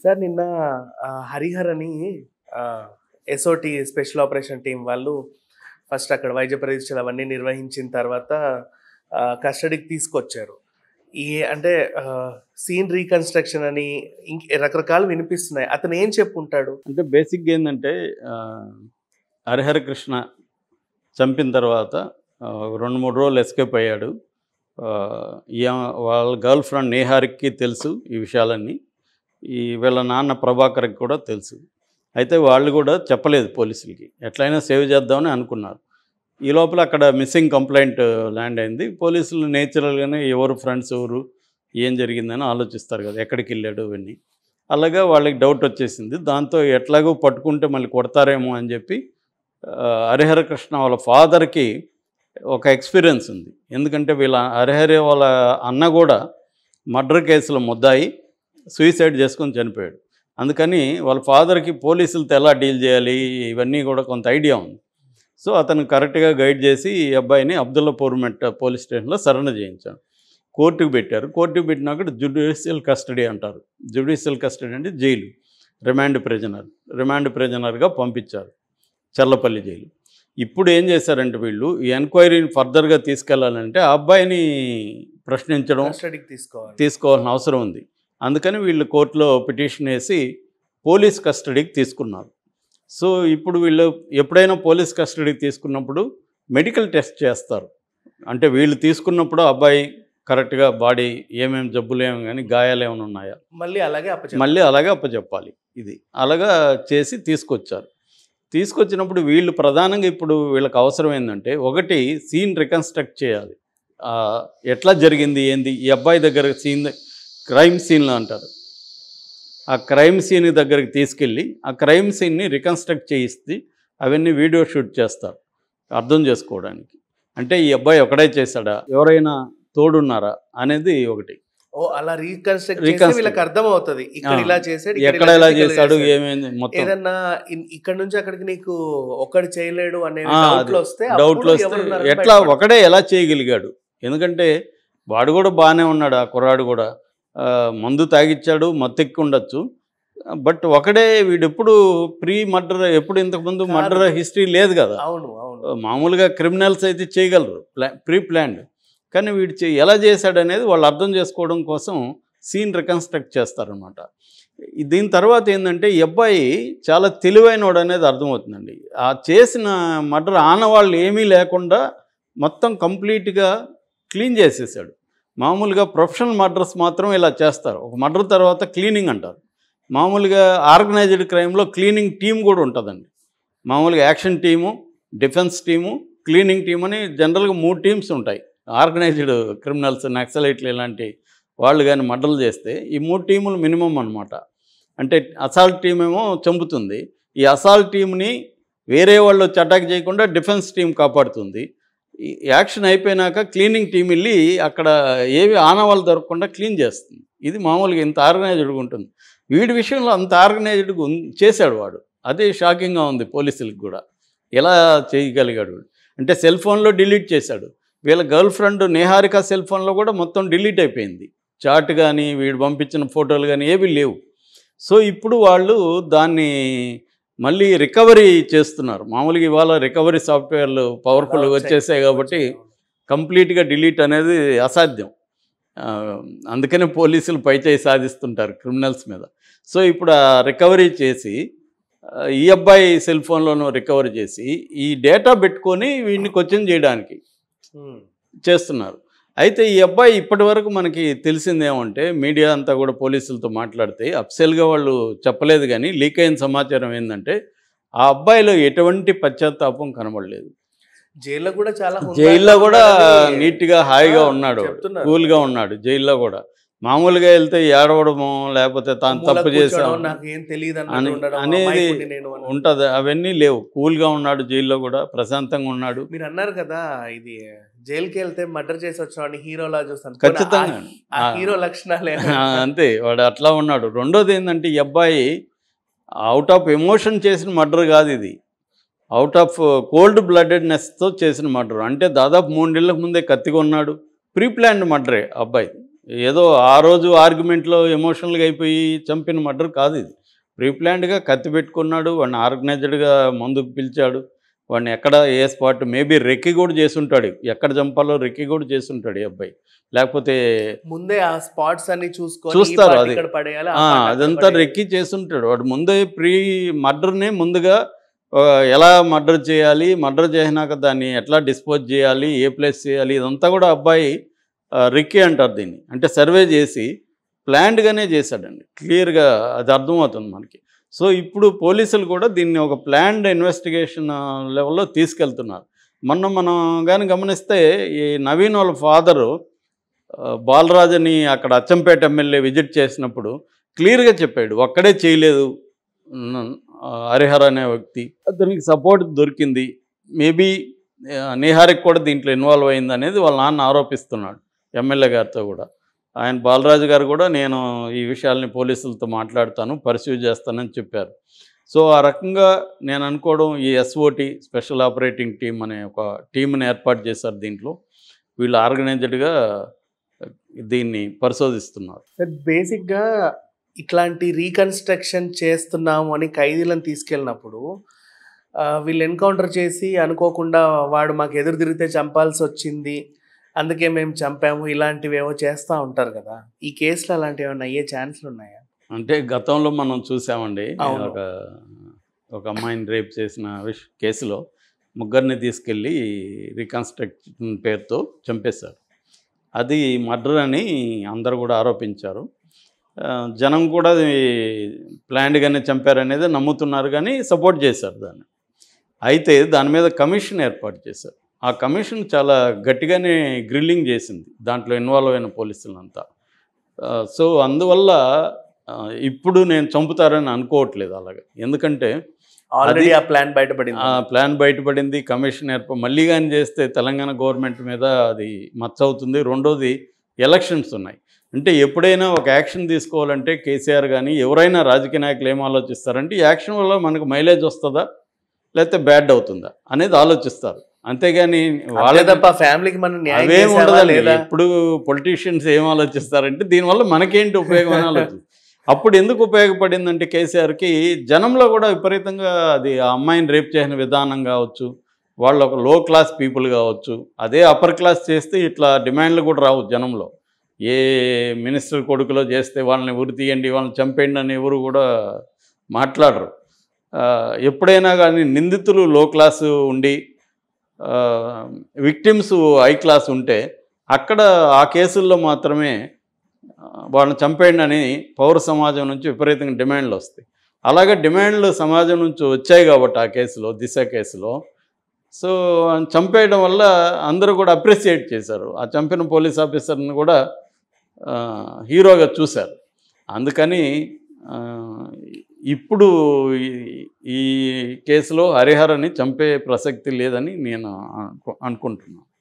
Sir నిన్న ఆ, హరిహర్ అని ఎస్ఓటి స్పెషల్ ఆపరేషన్ టీం వాళ్ళు ఫస్ట్ అక్కడ వైద్య పరీక్షలు అవన్నీ నిర్వహించిన తర్వాత కస్టడీకి తీసుకొచ్చారు ఈ అంటే సీన్ రీకన్స్ట్రక్షన్ అని ఇంక రకరకాలు వినిపిస్తున్నాయి అతను ఏం చెప్పుంటాడు అంటే బేసిక్గా ఏంటంటే ఆ, హరిహర కృష్ణ చంపిన తర్వాత ఆ, రెండు మూడు రోజులు ఎస్కేప్ అయ్యాడు ఆ, ఈ- వాళ్ళ గర్ల్ ఫ్రెండ్ నేహారికి తెలుసు ఈ విషయాలన్నీ ఈ వీళ్ళ నాన్న ప్రభాకర్కి కూడా తెలుసు అయితే వాళ్ళు కూడా చెప్పలేదు పోలీసులకి ఎట్లయినా సేవ్ చేద్దామని అనుకున్నారు ఈ లోపల అక్కడ మిస్సింగ్ కంప్లైంట్ ల్యాండ్ అయింది పోలీసులు నేచురల్గానే ఎవరు ఫ్రెండ్స్ ఎవరు ఏం జరిగిందని ఆలోచిస్తారు కదా ఎక్కడికి వెళ్ళాడు ఇవన్నీ అలాగా వాళ్ళకి డౌట్ వచ్చేసింది దాంతో ఎట్లాగో పట్టుకుంటే మళ్ళీ కొడతారేమో అని చెప్పి ఆ, హరిహర కృష్ణ వాళ్ళ ఫాదర్కి ఒక ఎక్స్పీరియన్స్ ఉంది ఎందుకంటే వీళ్ళ హరిహర వాళ్ళ అన్న కూడా మర్డర్ కేసులో ముద్దాయి సూసైడ్ చేసుకొని చనిపోయాడు అందుకని వాళ్ళ ఫాదర్కి పోలీసులతో ఎలా డీల్ చేయాలి ఇవన్నీ కూడా కొంత ఐడియా ఉంది సో అతను కరెక్ట్గా గైడ్ చేసి ఈ అబ్బాయిని అబ్దుల్లాపూర్ మెట్ పోలీస్ స్టేషన్లో సరెండర్ చేయించాడు కోర్టుకు పెట్టారు కోర్టుకు పెట్టినాక జుడిషియల్ కస్టడీ అంటారు జుడిషియల్ కస్టడీ అంటే జైలు రిమాండ్ ప్రిజనర్ రిమాండ్ ప్రిజనర్గా పంపించారు చల్లపల్లి జైలు ఇప్పుడు ఏం చేశారంటే వీళ్ళు ఈ ఎంక్వైరీని ఫర్దర్గా తీసుకెళ్లాలంటే ఆ అబ్బాయిని ప్రశ్నించడం కస్టడీకి తీసుకోవాలి తీసుకోవాల్సిన అవసరం ఉంది అందుకని వీళ్ళు కోర్టులో పిటిషన్ వేసి పోలీస్ కస్టడీకి తీసుకున్నారు సో ఇప్పుడు వీళ్ళు ఎప్పుడైనా పోలీస్ కస్టడీకి తీసుకున్నప్పుడు మెడికల్ టెస్ట్ చేస్తారు అంటే వీళ్ళు తీసుకున్నప్పుడు అబ్బాయి కరెక్ట్గా బాడీ ఏమేమి జబ్బులు ఏమి కానీ గాయాలు ఏమైనా ఉన్నాయా మళ్ళీ అలాగే అప్పచెప్పాలి. మళ్ళీ అలాగే అప్పచెప్పాలి ఇది అలాగా చేసి తీసుకొచ్చారు తీసుకొచ్చినప్పుడు వీళ్ళు ప్రధానంగా ఇప్పుడు వీళ్ళకి అవసరం ఏంటంటే ఒకటి సీన్ రికన్స్ట్రక్ట్ చేయాలి ఆ, ఎట్లా జరిగింది ఏంది ఈ అబ్బాయి దగ్గర సీన్ క్రైమ్ సీన్లు అంటారు ఆ క్రైమ్ సీన్ దగ్గరికి తీసుకెళ్ళి ఆ క్రైమ్ సీన్ని రికన్స్ట్రక్ట్ చేయిస్తే అవన్నీ వీడియో షూట్ చేస్తారు అర్థం చేసుకోవడానికి అంటే ఈ అబ్బాయి ఒకడే చేశాడా ఎవరైనా తోడున్నారా అనేది ఒకటి ఓ అలా రీకన్స్ట్రక్ట్ చేస్తే Reconstruct. వీళ్ళకి అర్థం అవుతుంది ఇక్కడ ఆ. ఇలా చేసాడు ఎక్కడ ఎలా చేశాడు ఏమైంది మొత్తం ఏదన్నా ఇన్- ఇక్కడ నుంచి అక్కడికి నీకు ఒక్కడు చేయలేడు అనే ఆ, డౌట్లు అది. వస్తే డౌట్లు అప్పుడు వస్తే ఎవరున్నారని ఎట్లా బయటపడతారు. ఒకడే ఎలా చేయగలిగాడు ఎందుకంటే వాడు కూడా బాగానే ఉన్నాడు ఆ కుర్రాడు కూడా ఆ, మందు తాగిచ్చాడు మత్తెక్కి ఉండొచ్చు బట్ ఒకడే వీడు ఎప్పుడు ప్రీ మర్డర్ ఎప్పుడు ఇంతకుముందు కాదు. మర్డర్ హిస్టరీ లేదు కదా అవును అవును మామూలుగా క్రిమినల్స్ అయితే చేయగలరు ప్లా ప్రీ ప్లాన్డ్ కానీ వీడు చే- ఎలా చేశాడు అనేది వాళ్ళు అర్థం చేసుకోవడం కోసం సీన్ రికన్స్ట్రక్ట్ చేస్తారనమాట దీని తర్వాత ఏంటంటే ఈ అబ్బాయి చాలా తెలివైనవాడు అనేది అర్థమవుతుందండి ఆ చేసిన మర్డర్ ఆనవాళ్ళు ఏమీ లేకుండా మొత్తం కంప్లీట్గా క్లీన్ చేసేసాడు మామూలుగా ప్రొఫెషనల్ మర్డర్స్ మాత్రం ఇలా చేస్తారు ఒక మర్డర్ తర్వాత క్లీనింగ్ అంటారు మామూలుగా ఆర్గనైజ్డ్ క్రైమ్లో క్లీనింగ్ టీం కూడా ఉంటుందండి మామూలుగా action team defence team cleaning team అని జనరల్గా మూడు టీమ్స్ ఉంటాయి ఆర్గనైజ్డ్ క్రిమినల్స్ నక్సలైట్లు ఇలాంటి వాళ్ళు కానీ మర్డర్లు చేస్తే ఈ మూడు టీములు మినిమం అనమాట అంటే అసాల్ట్ టీం ఏమో చంపుతుంది ఈ అసాల్ట్ టీంని వేరే వాళ్ళు వచ్చి అటాక్ చేయకుండా డిఫెన్స్ టీం కాపాడుతుంది ఈ యాక్షన్ అయిపోయినాక క్లీనింగ్ టీం వెళ్ళి అక్కడ ఏవి ఆనవాళ్ళు దొరకకుండా క్లీన్ చేస్తుంది ఇది మామూలుగా ఇంత ఆర్గనైజ్డ్గా ఉంటుంది వీడి విషయంలో అంత ఆర్గనైజ్డ్గా ఉన్- చేశాడు వాడు అదే షాకింగ్గా ఉంది పోలీసులకు కూడా ఎలా చేయగలిగాడు వీడు? అంటే సెల్ ఫోన్లో డిలీట్ చేశాడు వీళ్ళ గర్ల్ ఫ్రెండ్ నేహారిక సెల్ ఫోన్లో కూడా మొత్తం డిలీట్ అయిపోయింది చాట్ కానీ వీడు పంపించిన ఫోటోలు కానీ ఏవి లేవు సో ఇప్పుడు వాళ్ళు దాన్ని మళ్ళీ రికవరీ చేస్తున్నారు మామూలుగా ఇవాళ రికవరీ సాఫ్ట్వేర్లు పవర్ఫుల్ అలా వచ్చేసాయి కాబట్టి కంప్లీట్గా డిలీట్ అనేది అసాధ్యం ఆ, అందుకనే పోలీసులు పైచేయి సాధిస్తుంటారు క్రిమినల్స్ మీద సో ఇప్పుడు ఆ రికవరీ చేసి ఆ, ఈ అబ్బాయి సెల్ ఫోన్లోనూ రికవరీ చేసి ఈ డేటా పెట్టుకొని వీడిని క్వశ్చన్ చేయడానికి ఉమ్. చేస్తున్నారు అయితే ఈ అబ్బాయి ఇప్పటి వరకు మనకి తెలిసిందేమంటే మీడియా అంతా కూడా పోలీసులతో మాట్లాడితే అఫ్సెల్గా వాళ్ళు చెప్పలేదు కానీ లీక్ అయిన సమాచారం ఏంటంటే ఆ అబ్బాయిలో ఎటువంటి పశ్చాత్తాపం కనబడలేదు జైల్లో కూడా చాలా హుందాగా జైల్లో కూడా ఉన్నాడని నీట్గా హాయిగా ఆ, ఉన్నాడు చెప్తున్నారు. కూల్గా ఉన్నాడు జైల్లో కూడా మామూలుగా వెళ్తే ఏడవడమో లేకపోతే తాను మూల తప్పు కూర్చోవడం, చేశాం నాకు ఏం తెలియదు అని- అన్నట్టు ఉండడం, అనేది అమాయకుడిని నేను అని. ఉంటుంది అవన్నీ లేవు కూల్గా ఉన్నాడు జైల్లో కూడా ప్రశాంతంగా ఉన్నాడు మీరు అన్నారు కదా ఇది జైలుకి వెళ్తే మర్డర్ చేసి వచ్చామని హీరోలా చూస్తాను ఖచ్చితంగా ఆ ఆ. హీరో లక్షణాలే ఆ, అంతే వాడు అట్లా ఉన్నాడు రెండోది ఏంటంటే ఈ అబ్బాయి అవుట్ ఆఫ్ ఎమోషన్ చేసిన మర్డర్ కాదు ఇది అవుట్ ఆఫ్ కోల్డ్ బ్లడెడ్నెస్తో చేసిన మర్డర్ అంటే దాదాపు మూడు నెలలకు ముందే కత్తిగా ఉన్నాడు ప్రీ ప్లాన్డ్ మర్డరే అబ్బాయి ఏదో ఆ రోజు ఆర్గ్యుమెంట్లో ఎమోషనల్గా అయిపోయి చంపిన మర్డర్ కాదు ఇది ప్రీప్లాన్డ్గా కత్తి పెట్టుకున్నాడు వాడిని ఆర్గనైజ్డ్గా ముందుకు పిలిచాడు వాడిని ఎక్కడ ఏ స్పాట్ మేబీ రెక్కి కూడా చేసుంటాడు ఎక్కడ చంపాలో రెక్కి కూడా చేసుంటాడు ఈ అబ్బాయి లేకపోతే ముందే ఆ స్పాట్స్ అన్ని చూసుకొని ఈ చూస్తారు part అది. ఇక్కడ పడేయాలి ఆ ఆ, part అక్కడ అదంతా పడేయాలి. రెక్కి చేసుంటాడు వాడు ముందే ప్రీ మర్డర్నే ముందుగా ఆ, ఎలా మర్డర్ చేయాలి మర్డర్ చేసినాక దాన్ని ఎట్లా డిస్పోజ్ చేయాలి ఏ ప్లేస్ చేయాలి ఇదంతా కూడా అబ్బాయి ఆ, రెక్కి అంటారు దీన్ని అంటే సర్వే చేసి ప్లాన్డ్గానే చేశాడండి క్లియర్గా అది అర్థమవుతుంది మనకి సో ఇప్పుడు పోలీసులు కూడా దీన్ని ఒక ప్లాన్డ్ ఇన్వెస్టిగేషన్ లెవెల్లో తీసుకెళ్తున్నారు మొన్న మనం కానీ గమనిస్తే ఈ నవీన్ వాళ్ళ ఫాదరు బాలరాజుని అక్కడ అచ్చంపేట ఎమ్మెల్యే విజిట్ చేసినప్పుడు క్లియర్గా చెప్పాడు ఒక్కడే చేయలేదు న- ఆ, హరిహర అనే వ్యక్తి అతనికి సపోర్ట్ దొరికింది మేబీ నిహారిక్ కూడా దీంట్లో ఇన్వాల్వ్ అయింది అనేది వాళ్ళ నాన్న ఆరోపిస్తున్నాడు ఎమ్మెల్యే గారితో కూడా ఆయన బాలరాజు గారు కూడా నేను ఈ విషయాల్ని పోలీసులతో మాట్లాడతాను పర్సూ చేస్తానని చెప్పారు సో ఆ రకంగా నేను అనుకోవడం ఈ ఎస్ఓటి స్పెషల్ ఆపరేటింగ్ టీం అనే ఒక టీంని ఏర్పాటు చేశారు దీంట్లో వీళ్ళు ఆర్గనైజ్డ్గా దీన్ని పరిశోధిస్తున్నారు సార్ బేసిక్ గా ఇట్లాంటి రీకన్స్ట్రక్షన్ చేస్తున్నాము అని ఖైదీలను తీసుకెళ్ళినప్పుడు ఆ, వీళ్ళు ఎన్కౌంటర్ చేసి అనుకోకుండా వాడు మాకు ఎదురు తిరిగితే చంపాల్సి వచ్చింది అందుకే మేము చంపాము ఇలాంటివి ఏవో చేస్తూ ఉంటారు కదా ఈ కేసులో అలాంటివి ఏమైనా అయ్యే ఛాన్స్లు ఉన్నాయా అంటే గతంలో మనం చూసామండి అవును. ఒక ఒక అమ్మాయిని రేప్ చేసిన విష కేసులో ముగ్గురిని తీసుకెళ్ళి రీకన్స్ట్రక్షన్ పేరుతో చంపేశారు అది మర్డర్ అని అందరూ కూడా ఆరోపించారు ఆ, జనం కూడా అది ప్లాన్డ్గానే చంపారనేది నమ్ముతున్నారు కానీ సపోర్ట్ చేశారు దాన్ని అయితే దాని మీద కమిషన్ ఏర్పాటు చేశారు ఆ కమిషన్ చాలా గట్టిగానే గ్రిల్లింగ్ చేసింది దాంట్లో ఇన్వాల్వ్ అయిన పోలీసులంతా ఆ, సో అందువల్ల ఆ, ఇప్పుడు నేను చంపుతారని అనుకోవట్లేదు అలాగా ఎందుకంటే ఆల్రెడీ అది- ఆ ప్లాన్ బయటపడింది ఆ ప్లాన్ బయటపడింది కమిషన్ ఏర్ప మళ్ళీ కానీ చేస్తే తెలంగాణ గవర్నమెంట్ మీద అది మచ్చ అవుతుంది రెండోది ఎలక్షన్స్ ఉన్నాయి అంటే ఎప్పుడైనా ఒక యాక్షన్ తీసుకోవాలంటే కేసీఆర్ కానీ ఎవరైనా రాజకీయ నాయకులు ఏం ఆలోచిస్తారంటే ఈ యాక్షన్ వల్ల మనకు మైలేజ్ వస్తుందా లేకపోతే బ్యాడ్ అవుతుందా అనేది ఆలోచిస్తారు అంతేగాని వాళ్ళే వాళ్ళ తప్ప ఫ్యామిలీకి మనం న్యాయం అవేం చేసావా ఉండదండి లేదా ఎప్పుడు పొలిటీషియన్స్ ఏం ఆలోచిస్తారంటే దీనివల్ల మనకేంటి ఉపయోగం అని ఆలోచిస్తారు అప్పుడు ఎందుకు ఉపయోగపడిందంటే కేసీఆర్కి జనంలో కూడా విపరీతంగా అది ఆ అమ్మాయిని రేప్ చేసిన విధానం కావచ్చు వాళ్ళు ఒక లో క్లాస్ పీపుల్ కావచ్చు అదే అప్పర్ క్లాస్ చేస్తే ఇట్లా డిమాండ్లు కూడా రావు జనంలో ఏ మినిస్టర్ కొడుకులో చేస్తే వాళ్ళని ఉరి తీయండి వాళ్ళని చంపేయండి అని ఎవరు కూడా మాట్లాడరు ఆ, ఎప్పుడైనా కానీ నిందితులు లో క్లాసు ఉండి విక్టిమ్స్ హై క్లాస్ ఉంటే అక్కడ ఆ కేసుల్లో మాత్రమే ఆ, వాళ్ళని చంపేయండి అని పౌర సమాజం నుంచి విపరీతంగా డిమాండ్లు వస్తాయి అలాగే డిమాండ్లు సమాజం నుంచి వచ్చాయి కాబట్టి ఆ కేసులో దిశ కేసులో సో ఆయన చంపేయడం వల్ల అందరూ కూడా అప్రిసియేట్ చేశారు ఆ చంపిన పోలీస్ ఆఫీసర్ని కూడా ఆ, హీరోగా చూశారు అందుకని ఆ, ఇప్పుడు ఈ- ఈ కేసులో హరిహరని చంపే ప్రసక్తి లేదని నేను అనుకు- అనుకుంటున్నాను